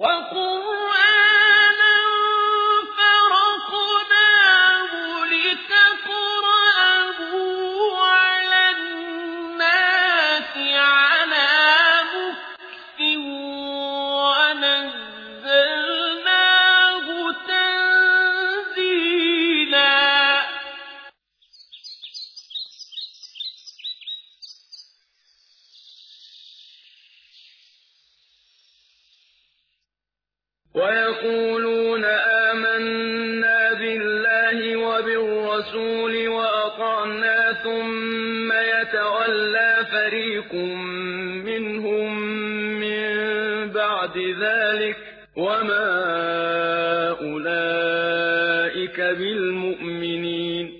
وقرآنا فرقناه لتقرأه على الناس على مكث ونزلناه تنزيلا ويقولون آمنا بالله وبالرسول وأطعنا ثم يتولى فريق منهم من بعد ذلك وما أولئك بالمؤمنين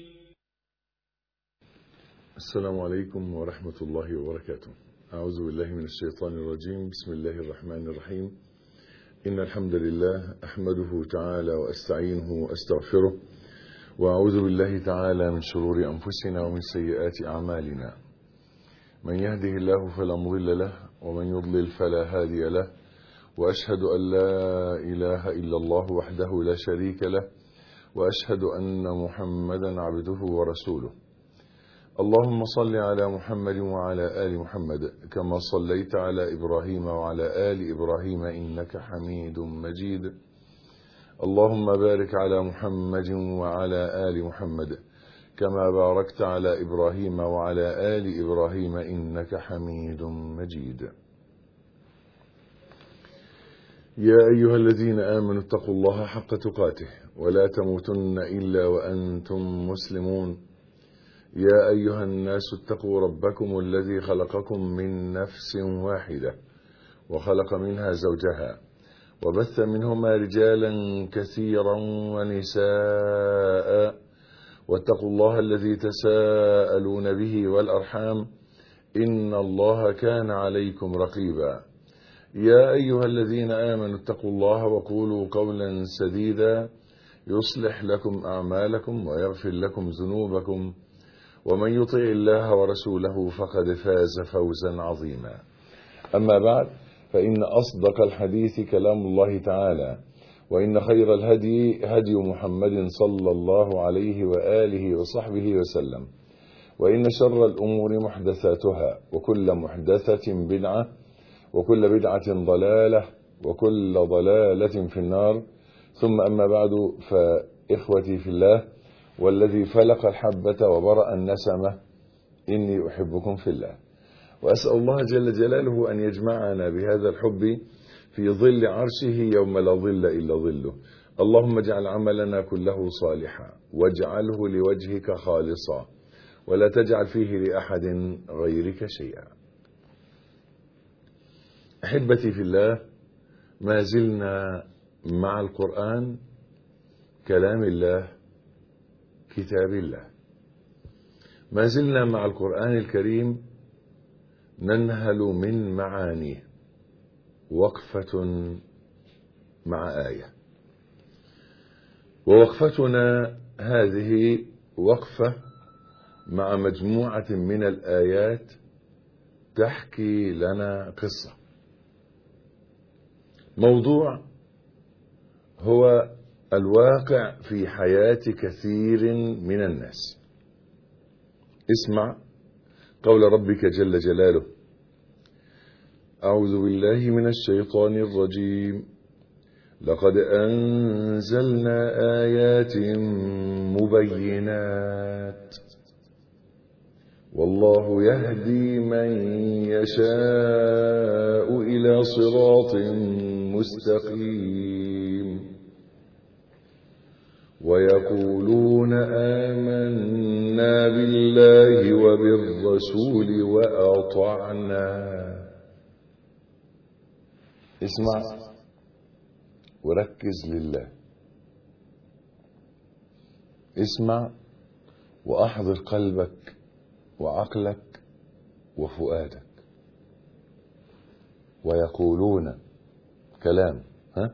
السلام عليكم ورحمة الله وبركاته أعوذ بالله من الشيطان الرجيم بسم الله الرحمن الرحيم إن الحمد لله أحمده تعالى وأستعينه وأستغفره وأعوذ بالله تعالى من شرور أنفسنا ومن سيئات أعمالنا من يهده الله فلا مضل له ومن يضلل فلا هادي له وأشهد أن لا إله إلا الله وحده لا شريك له وأشهد أن محمدا عبده ورسوله اللهم صل على محمد وعلى آل محمد كما صليت على إبراهيم وعلى آل إبراهيم إنك حميد مجيد اللهم بارك على محمد وعلى آل محمد كما باركت على إبراهيم وعلى آل إبراهيم إنك حميد مجيد يا أيها الذين آمنوا اتقوا الله حق تقاته ولا تموتن إلا وأنتم مسلمون يا أيها الناس اتقوا ربكم الذي خلقكم من نفس واحدة وخلق منها زوجها وبث منهما رجالا كثيرا ونساء واتقوا الله الذي تساءلون به والأرحام إن الله كان عليكم رقيبا يا أيها الذين آمنوا اتقوا الله وقولوا قولا سديدا يصلح لكم أعمالكم ويغفر لكم ذنوبكم ومن يطع الله ورسوله فقد فاز فوزا عظيما أما بعد فإن أصدق الحديث كلام الله تعالى وإن خير الهدي هدي محمد صلى الله عليه وآله وصحبه وسلم وإن شر الأمور محدثاتها وكل محدثة بدعة وكل بدعة ضلالة وكل ضلالة في النار ثم أما بعد فإخوتي في الله والذي فلق الحبة وبرأ النسمة إني أحبكم في الله وأسأل الله جل جلاله أن يجمعنا بهذا الحب في ظل عرشه يوم لا ظل إلا ظله اللهم اجعل عملنا كله صالحا واجعله لوجهك خالصا ولا تجعل فيه لأحد غيرك شيئا أحبتي في الله ما زلنا مع القرآن كلام الله كتاب الله ما زلنا مع القرآن الكريم ننهل من معانيه وقفة مع آية ووقفتنا هذه وقفة مع مجموعة من الآيات تحكي لنا قصة موضوع هو الواقع في حياة كثير من الناس اسمع قول ربك جل جلاله أعوذ بالله من الشيطان الرجيم لقد أنزلنا آيات مبينات والله يهدي من يشاء إلى صراط مستقيم ويقولون آمنا بالله وبالرسول وأطعنا اسمع وركز لله اسمع وأحضر قلبك وعقلك وفؤادك ويقولون كلام ها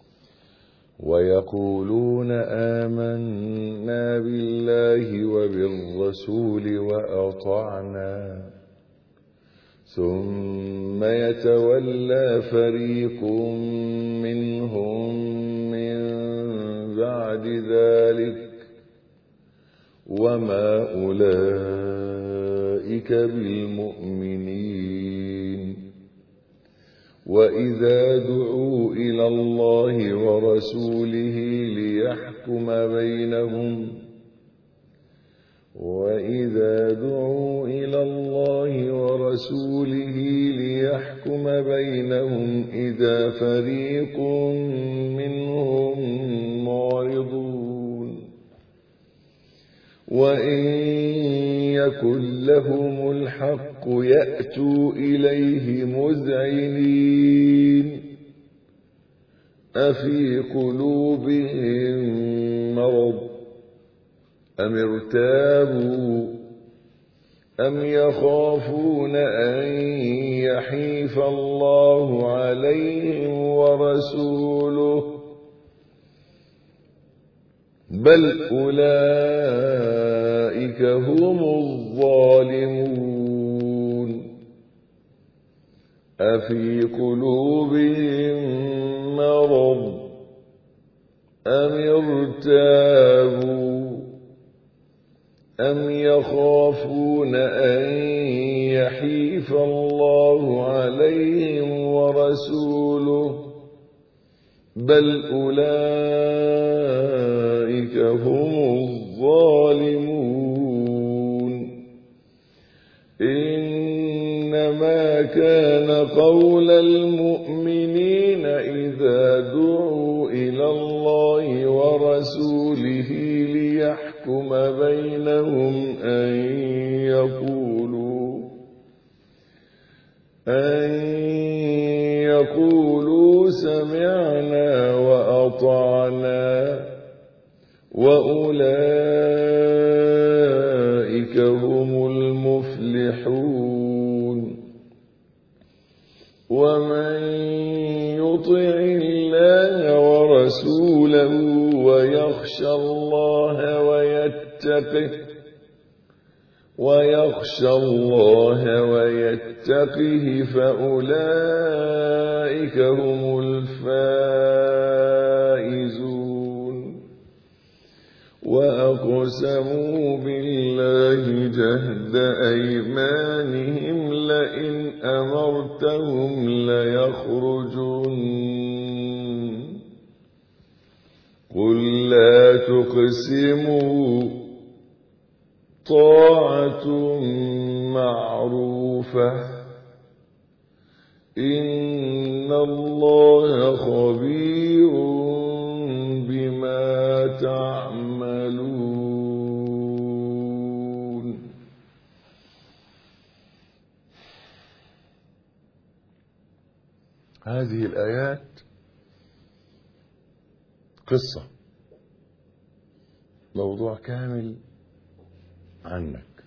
ويقولون آمنا بالله وبالرسول وأطعنا ثم يتولى فريق منهم من بعد ذلك وما أولئك بالمؤمنين وإذا دعوا إلى الله ورسوله ليحكم بينهم وإذا دعوا إلى الله ورسوله ليحكم بينهم إذا فريق منهم معرضون وإن يكن لهم الحق يأتوا إليه مذعنين أفي قلوبهم مرض أم ارتابوا أم يخافون أن يحيف الله عليهم ورسوله بل أولئك هم الظالمون أفي قلوبهم مرض أم ارتابوا أم يخافون أن يحيف الله عليهم ورسوله بل أولئك هم الظالمون إنما كان قول المؤمنين إذا دعوا إلى الله ورسوله ليحكم بينهم أن يقولوا أن يقولوا سمعنا وأطعنا وأولئك هم المفلحون ومن يطع الله ورسوله ويخشى الله ويتقه ويخشى الله ويتقه فأولئك هم الفائزون وأقسموا بالله جهد أيمانهم لئن أمرتهم ليخرجون قل لا تقسموا طاعة معروفة إن الله خبير بما تعملون هذه الآيات قصة موضوع كامل عنك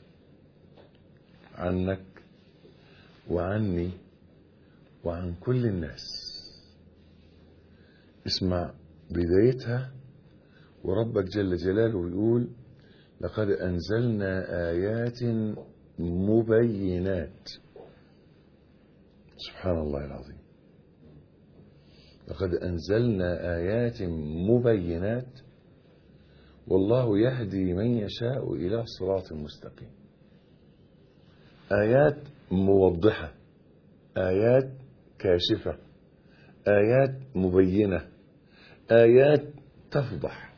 عنك وعني وعن كل الناس اسمع بدايتها وربك جل جلاله يقول لقد أنزلنا آيات مبينات سبحان الله العظيم لقد أنزلنا آيات مبينات والله يهدي من يشاء إلى صراط مستقيم آيات موضحة آيات كاشفة آيات مبينة آيات تفضح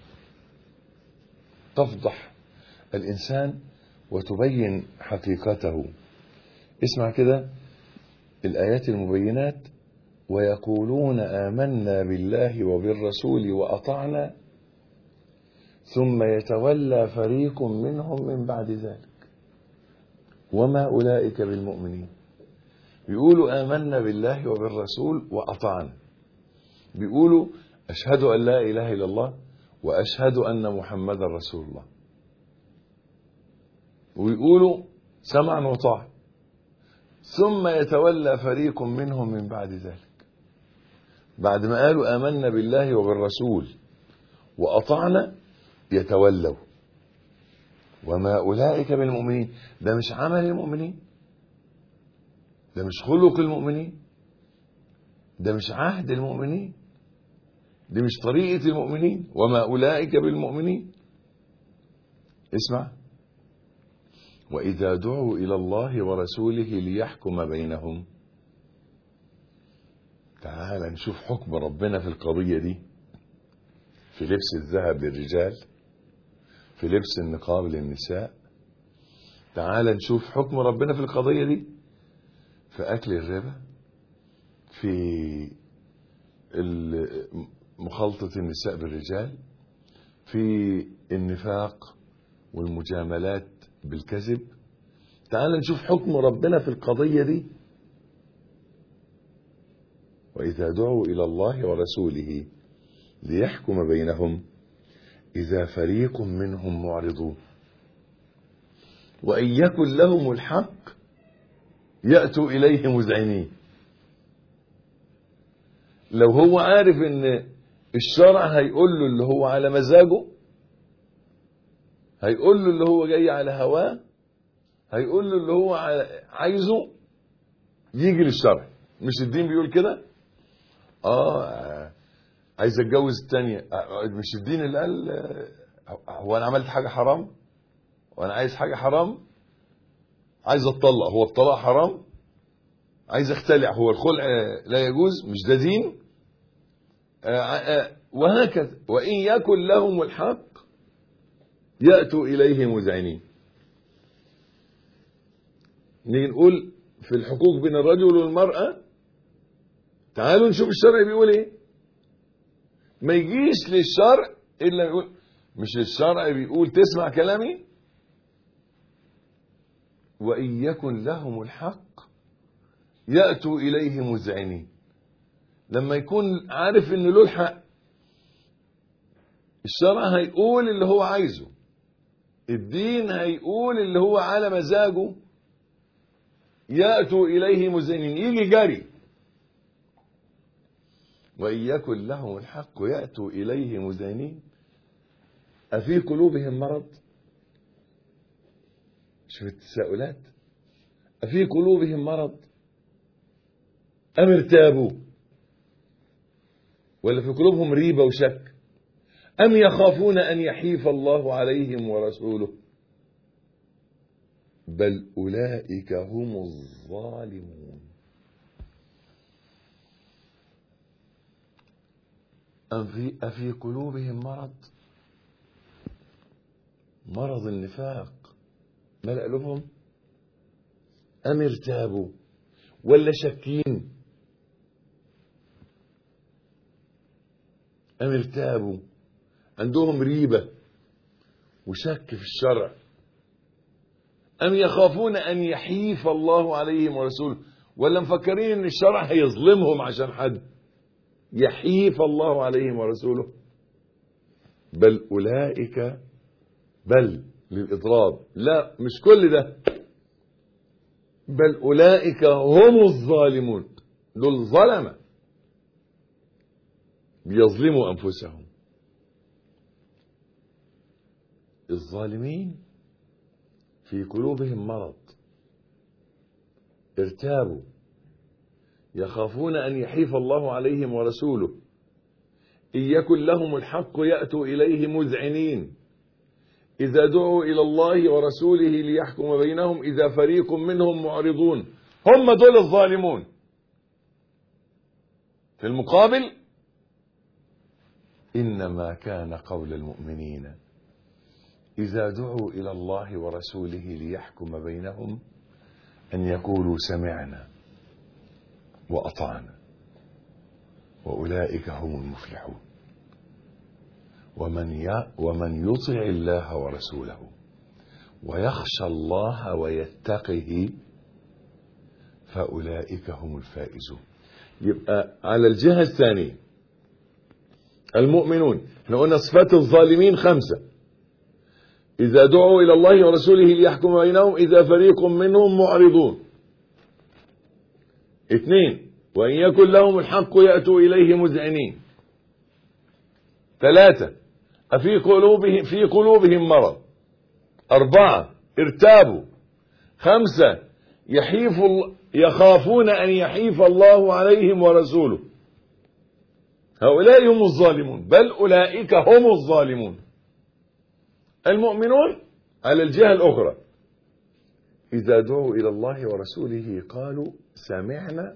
تفضح الإنسان وتبين حقيقته اسمع كده الآيات المبينات ويقولون آمنا بالله وبالرسول وأطعنا ثم يتولى فريق منهم من بعد ذلك وما أولئك بالمؤمنين بيقولوا آمنا بالله وبالرسول وأطعنا بيقولوا أشهد أن لا إله إلا الله وأشهد أن محمدا رسول الله ويقولوا سمعا وطاعة ثم يتولى فريق منهم من بعد ذلك بعد ما قالوا آمنا بالله وبالرسول وأطعنا يتولوا وما أولئك بالمؤمنين ده مش عمل المؤمنين ده مش خلق المؤمنين ده مش عهد المؤمنين دي مش طريقة المؤمنين وما أولئك بالمؤمنين اسمع وإذا دعوا إلى الله ورسوله ليحكم بينهم تعال نشوف حكم ربنا في القضية دي في لبس الذهب للرجال في لبس النقاب للنساء تعال نشوف حكم ربنا في القضية دي في أكل الربا في مخالطة النساء بالرجال في النفاق والمجاملات بالكذب تعال نشوف حكم ربنا في القضية دي وإذا دعوا إلى الله ورسوله ليحكم بينهم إذا فريق منهم معرضون وإن يكن لهم الحق يأتوا إليه مذعنين لو هو عارف ان الشرع هيقول له اللي هو على مزاجه هيقول له اللي هو جاي على هواه هيقول له اللي هو عايزه يجي للشرع مش الدين بيقول كده اه عايز اتجوز الثانيه مش الدين اللي قال هو انا عملت حاجه حرام وانا عايز حاجه حرام عايز اتطلق هو الطلاق حرام عايز اختلع هو الخلع لا يجوز مش ده دين وهكذا وإن يكن لهم الحق يأتوا إليه مذعنين نيجي نقول في الحقوق بين الرجل والمرأة تعالوا نشوف الشرع بيقول ايه ما يجيش للشرع الا يقول مش الشرع بيقول تسمع كلامي وإن يكن لهم الحق يأتوا إليه مذعنين لما يكون عارف ان له الحق الشرع هيقول اللي هو عايزه الدين هيقول اللي هو على مزاجه يأتوا إليه مذعنين يجي جري وإن يكن لهم الحق يأتوا إليه مذعنين أفي قلوبهم مرض شوف التساؤلات أفي قلوبهم مرض أم ارتابوا ولا في قلوبهم ريبة وشك أم يخافون أن يحيف الله عليهم ورسوله بل أولئك هم الظالمون أم في أفي قلوبهم مرض مرض النفاق ملأ لهم أم ارتابوا ولا شاكين أم ارتابوا عندهم ريبة وشك في الشرع أم يخافون أن يحيف الله عليهم ورسوله ولا مفكرين أن الشرع هيظلمهم عشان حد يحيف الله عليهم ورسوله بل أولئك بل للإضراب لا مش كل ده بل أولئك هم الظالمون دول ظلمة بيظلموا أنفسهم الظالمين في قلوبهم مرض ارتابوا يخافون أن يحيف الله عليهم ورسوله إن يكن لهم الحق يأتوا إليه مذعنين إذا دعوا إلى الله ورسوله ليحكم بينهم إذا فريق منهم معرضون هم دول الظالمون في المقابل إنما كان قول المؤمنين إذا دعوا إلى الله ورسوله ليحكم بينهم أن يقولوا سمعنا وأطعنا وأولئك هم المفلحون ومن ي... ومن يطع الله ورسوله ويخشى الله ويتقه فأولئك هم الفائزون يبقى على الجهة الثانية المؤمنون احنا قلنا صفات الظالمين خمسة إذا دعوا إلى الله ورسوله ليحكم بينهم إذا فريق منهم معرضون اثنين وإن يكن لهم الحق يأتوا إليه مذعنين ثلاثة أفي قلوبهم في قلوبهم مرض أربعة ارتابوا خمسة يحيف يخافون أن يحيف الله عليهم ورسوله هؤلاء هم الظالمون بل أولئك هم الظالمون المؤمنون على الجهة الأخرى إذا دعوا إلى الله ورسوله قالوا سمعنا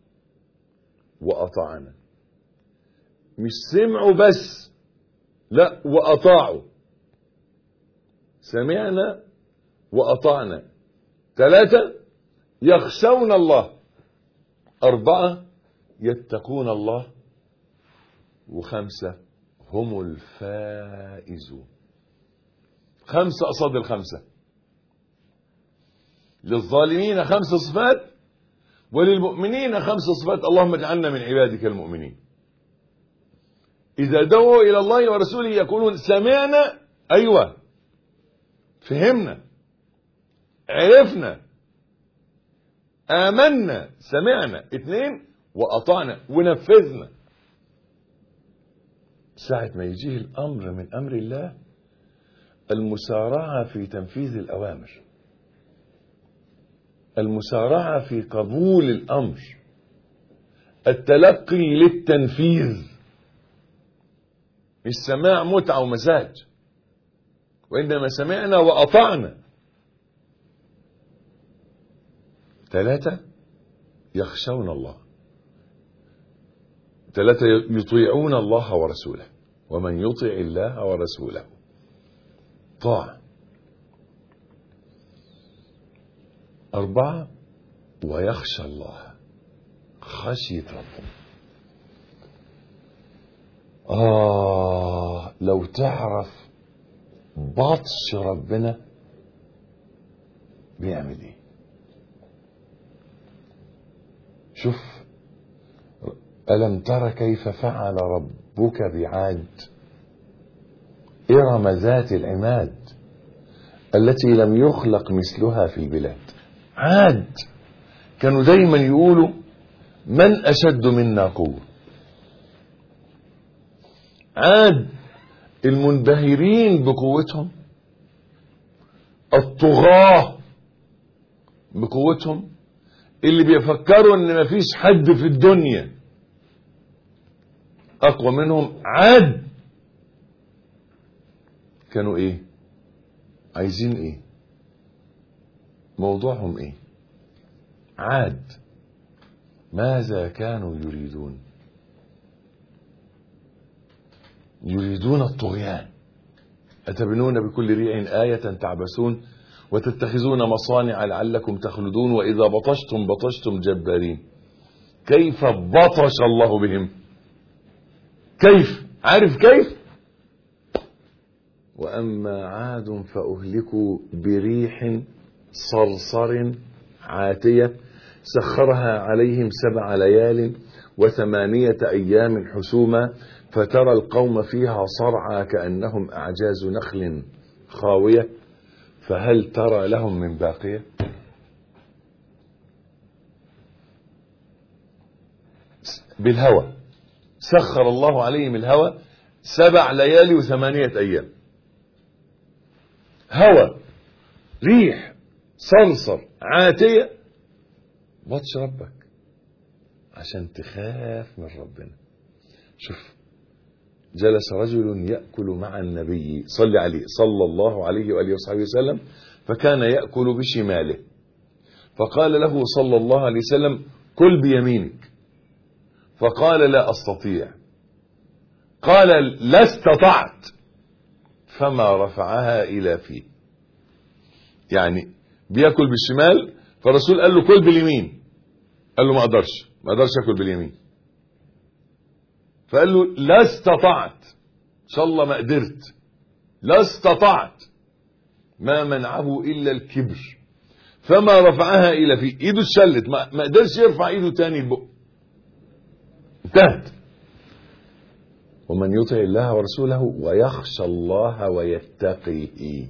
وأطعنا مش سمعوا بس لا وأطاعوا سمعنا وأطعنا ثلاثة يخشون الله أربعة يتقون الله وخمسة هم الفائزون خمسة قصاد الخمسة للظالمين خمس صفات وللمؤمنين خمس صفات اللهم اجعلنا من عبادك المؤمنين إذا دعوا إلى الله ورسوله يقولون سمعنا أيوة فهمنا عرفنا آمنا سمعنا اثنين وأطعنا ونفذنا ساعة ما يجيه الأمر من أمر الله المسارعة في تنفيذ الأوامر المسارعة في قبول الأمر التلقي للتنفيذ مش سماع متعة ومزاج وإنما سمعنا وأطعنا ثلاثة يخشون الله ثلاثة يطيعون الله ورسوله ومن يطع الله ورسوله طاعة أربعة ويخشى الله خشية ربه آه لو تعرف بطش ربنا بيعمل ايه شوف ألم تر كيف فعل ربك بعاد إرم ذات العماد التي لم يخلق مثلها في البلاد عاد كانوا دايما يقولوا من أشد منا قوة عاد المنبهرين بقوتهم الطغاة بقوتهم اللي بيفكروا ان مفيش حد في الدنيا اقوى منهم عاد كانوا ايه عايزين ايه موضوعهم ايه عاد ماذا كانوا يريدون يريدون الطغيان أتبنون بكل ريع آية تعبسون وتتخذون مصانع لعلكم تخلدون وإذا بطشتم بطشتم جبارين كيف بطش الله بهم كيف عارف كيف وأما عاد فأهلكوا بريح صرصر عاتية سخرها عليهم سبع ليال وثمانية أيام حسوما فترى القوم فيها صرعى كأنهم أعجاز نخل خاوية فهل ترى لهم من باقية بالهوى سخر الله عليهم الهوى سبع ليالي وثمانية أيام هوى ريح صرصر عاتية بطش ربك عشان تخاف من ربنا شوف جلس رجل يأكل مع النبي صلى عليه صلى الله عليه وآله وصحبه وسلم فكان يأكل بشماله فقال له صلى الله عليه وسلم كل بيمينك فقال لا أستطيع قال لا استطعت فما رفعها إلى فيه يعني بياكل بالشمال فالرسول قال له كل باليمين قال له ما اقدرش ما اقدرش اكل باليمين فقال له لا استطعت ان شاء الله ما قدرت لا استطعت ما منعه الا الكبر فما رفعها الى في ايده اتشلت ما ما قدرش يرفع ايده تاني لبق انتهت ومن يطع الله ورسوله ويخشى الله ويتقيه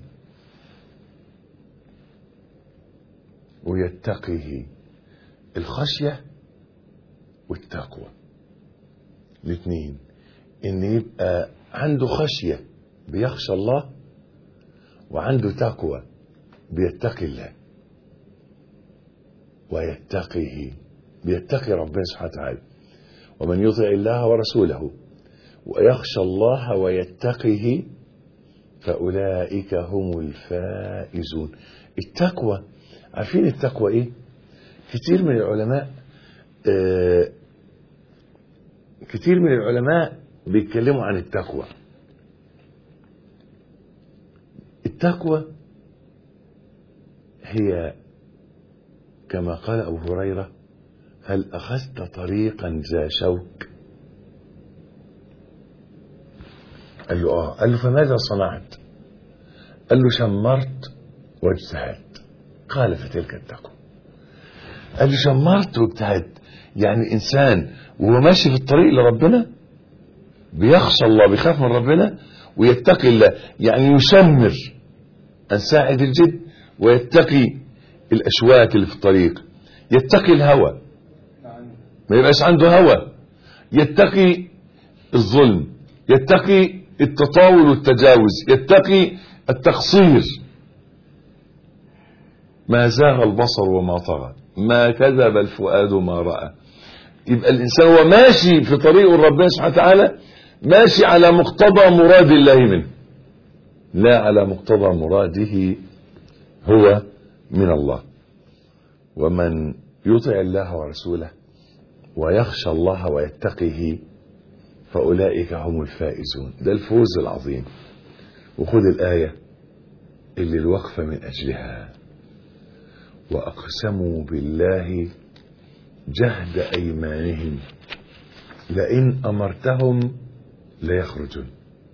ويتقيه الخشية والتقوى الاثنين ان يبقى عنده خشية بيخشى الله وعنده تقوى بيتقي الله ويتقيه بيتقي ربنا سبحانه وتعالى ومن يطع الله ورسوله ويخشى الله ويتقه فأولئك هم الفائزون التقوى عارفين التقوى ايه كتير من العلماء آه كتير من العلماء بيتكلموا عن التقوى التقوى هي كما قال أبو هريرة هل أخذت طريقا ذا شوك قال له آه قال له فماذا صنعت قال له شمرت واجتهدت قال فتلك التقوى قال له شمرت واجتهدت يعني إنسان وهو ماشي في الطريق لربنا بيخشى الله بيخاف من ربنا ويتقي الله يعني يشمر عن ساعد الجد ويتقي الأشواك اللي في الطريق يتقي الهوى ما يبقاش عنده هوى يتقي الظلم يتقي التطاول والتجاوز يتقي التقصير ما زاغ البصر وما طغى ما كذب الفؤاد ما رأى يبقى الإنسان هو ماشي في طريق ربنا سبحانه وتعالى ماشي على مقتضى مراد الله منه لا على مقتضى مراده هو من الله ومن يطع الله ورسوله ويخشى الله ويتقيه فأولئك هم الفائزون ده الفوز العظيم وخذ الآية اللي الوقفة من أجلها وأقسموا بالله جهد أيمانهم لئن أمرتهم ليخرجون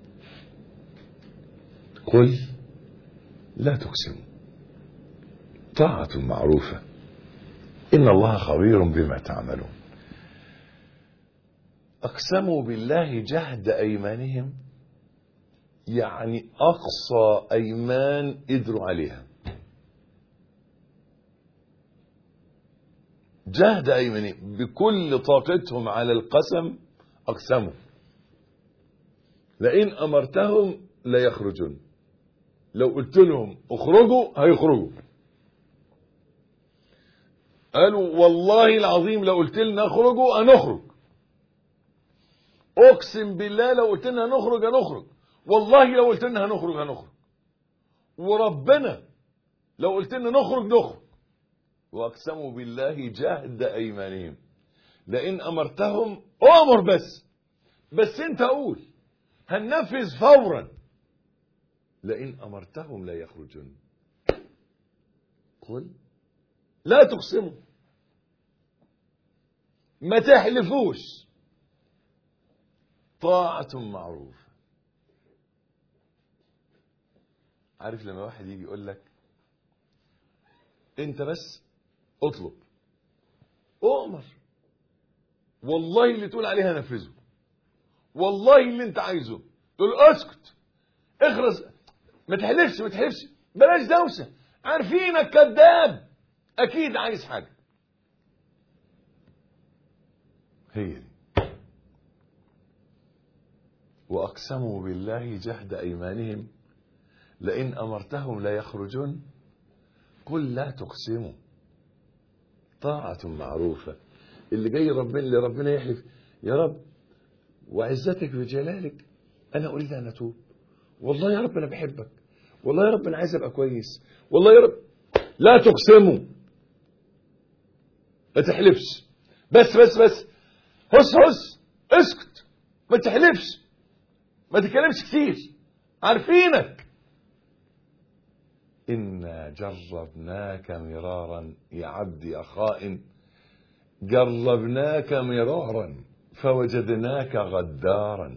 قل لا تقسموا طاعة معروفة إن الله خبير بما تعملون أقسموا بالله جهد أيمانهم يعني أقصى أيمان قدروا عليها جهد أيمانهم بكل طاقتهم على القسم أقسموا لئن أمرتهم ليخرجون لو قلت لهم اخرجوا هيخرجوا قالوا والله العظيم لو قلت لنا اخرجوا هنخرج اقسم بالله لو قلت لنا هنخرج هنخرج والله لو قلت لنا هنخرج هنخرج وربنا لو قلت لنا نخرج نخرج واقسموا بالله جهد ايمانهم لئن امرتهم امر بس بس انت قول هننفذ فورا لئن امرتهم لا يخرجون قل لا تقسموا ما تحلفوش طاعة معروفة عارف لما واحد يجي يقول لك انت بس اطلب اؤمر والله اللي تقول عليها نفذه والله اللي انت عايزه تقول اسكت اخرس ما تحلفش ما تحلفش بلاش دوشه عارفينك كذاب اكيد عايز حاجه هي دي واقسموا بالله جهد ايمانهم لئن امرتهم لا يخرجون قل لا تقسموا طاعة معروفة اللي جاي ربنا اللي ربنا يحلف يا رب وعزتك بجلالك انا اريد ان اتوب والله يا رب انا بحبك والله يا رب انا عايز ابقى كويس والله يا رب لا تقسموا ما تحلفش بس بس بس هس هس اسكت ما تحلفش ما تتكلمش كتير عارفينك إنا جربناك مرارا يا عبدي يا خائن جربناك مرارا فوجدناك غدارا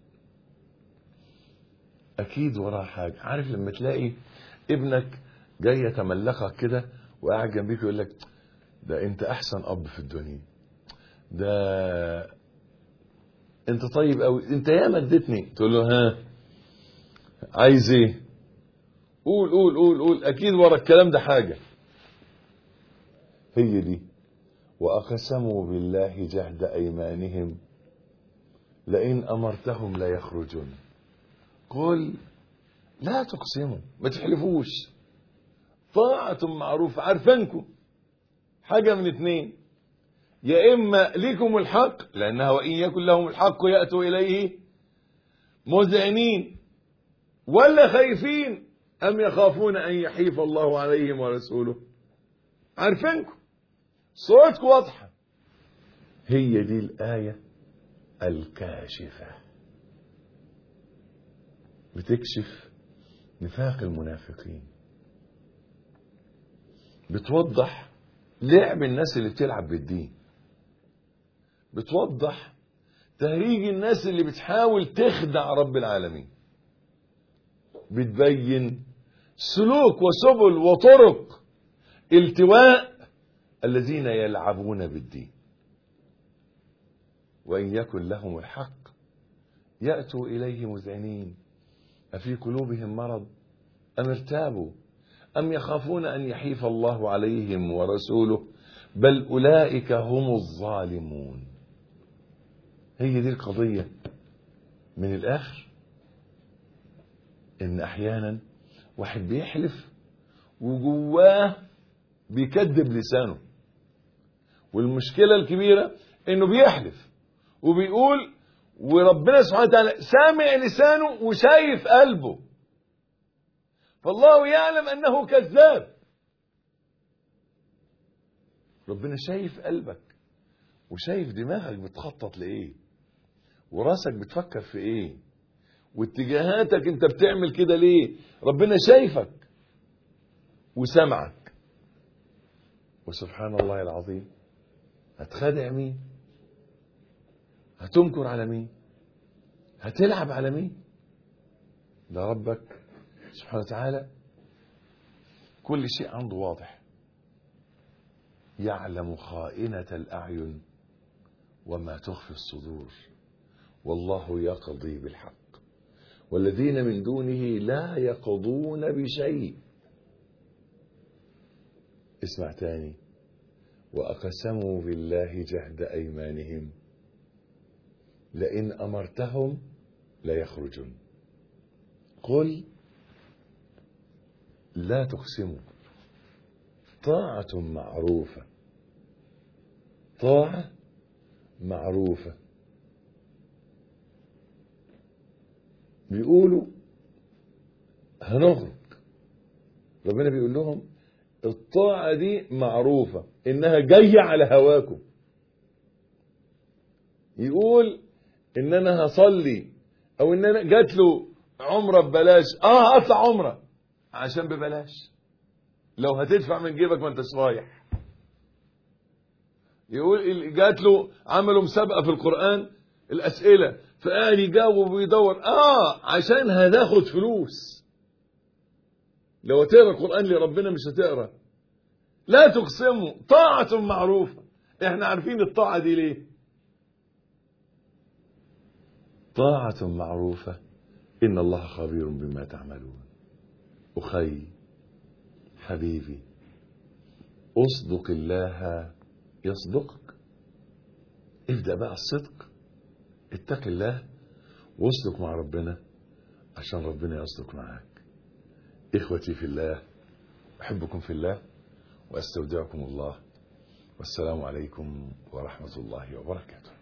أكيد وراه حاجة عارف لما تلاقي ابنك جاي يتملقك كده وقاعد جنبيك يقول لك ده انت احسن اب في الدنيا ده انت طيب قوي انت ياما اديتني تقول له ها عايز ايه قول قول قول قول اكيد ورا الكلام ده حاجه هي دي واقسموا بالله جهد ايمانهم لئن امرتهم لا يخرجون قل لا تقسموا ما تحلفوش طاعة معروفة عارفينكم حاجة من اتنين يا إما لكم الحق لأنها وإن يكن لهم الحق يأتوا إليه مذعنين ولا خايفين أم يخافون أن يحيف الله عليهم ورسوله عارفينكم صوتكم واضحة هي دي الآية الكاشفة بتكشف نفاق المنافقين بتوضح لعب الناس اللي بتلعب بالدين بتوضح تهريج الناس اللي بتحاول تخدع رب العالمين بتبين سلوك وسبل وطرق التواء الذين يلعبون بالدين وإن يكن لهم الحق يأتوا إليه مذعنين أفي قلوبهم مرض أم ارتابوا أم يخافون أن يحيف الله عليهم ورسوله بل أولئك هم الظالمون هي دي القضية من الآخر إن أحيانا واحد بيحلف وجواه بيكذب لسانه والمشكلة الكبيرة إنه بيحلف وبيقول وربنا سبحانه وتعالى سامع لسانه وشايف قلبه فالله يعلم انه كذاب ربنا شايف قلبك وشايف دماغك بتخطط لايه وراسك بتفكر في ايه واتجاهاتك انت بتعمل كده ليه ربنا شايفك وسمعك وسبحان الله العظيم هتخادع مين هتنكر على مين هتلعب على مين ده ربك سبحانه وتعالى كل شيء عنده واضح يعلم خائنة الأعين وما تخفي الصدور والله يقضي بالحق والذين من دونه لا يقضون بشيء اسمع تاني وأقسموا بالله جهد أيمانهم لئن أمرتهم ليخرجن قل لا تقسموا طاعة معروفة طاعة معروفة بيقولوا هنخرج ربنا بيقول لهم الطاعة دي معروفة إنها جاية على هواكم يقول إن أنا هصلي أو إن أنا جات له عمرة ببلاش آه أطلع عمرة عشان ببلاش لو هتدفع من جيبك ما انتش رايح يقول جات له عملوا مسابقه في القران الاسئله فقال يجاوب ويدور اه عشان هتاخد فلوس لو تقرا القران لربنا مش هتقرا لا تقسموا طاعه معروفه احنا عارفين الطاعه دي ليه طاعه معروفه ان الله خبير بما تعملون أخي حبيبي اصدق الله يصدقك ابدأ بقى الصدق اتق الله واصدق مع ربنا عشان ربنا يصدق معاك إخوتي في الله أحبكم في الله وأستودعكم الله والسلام عليكم ورحمة الله وبركاته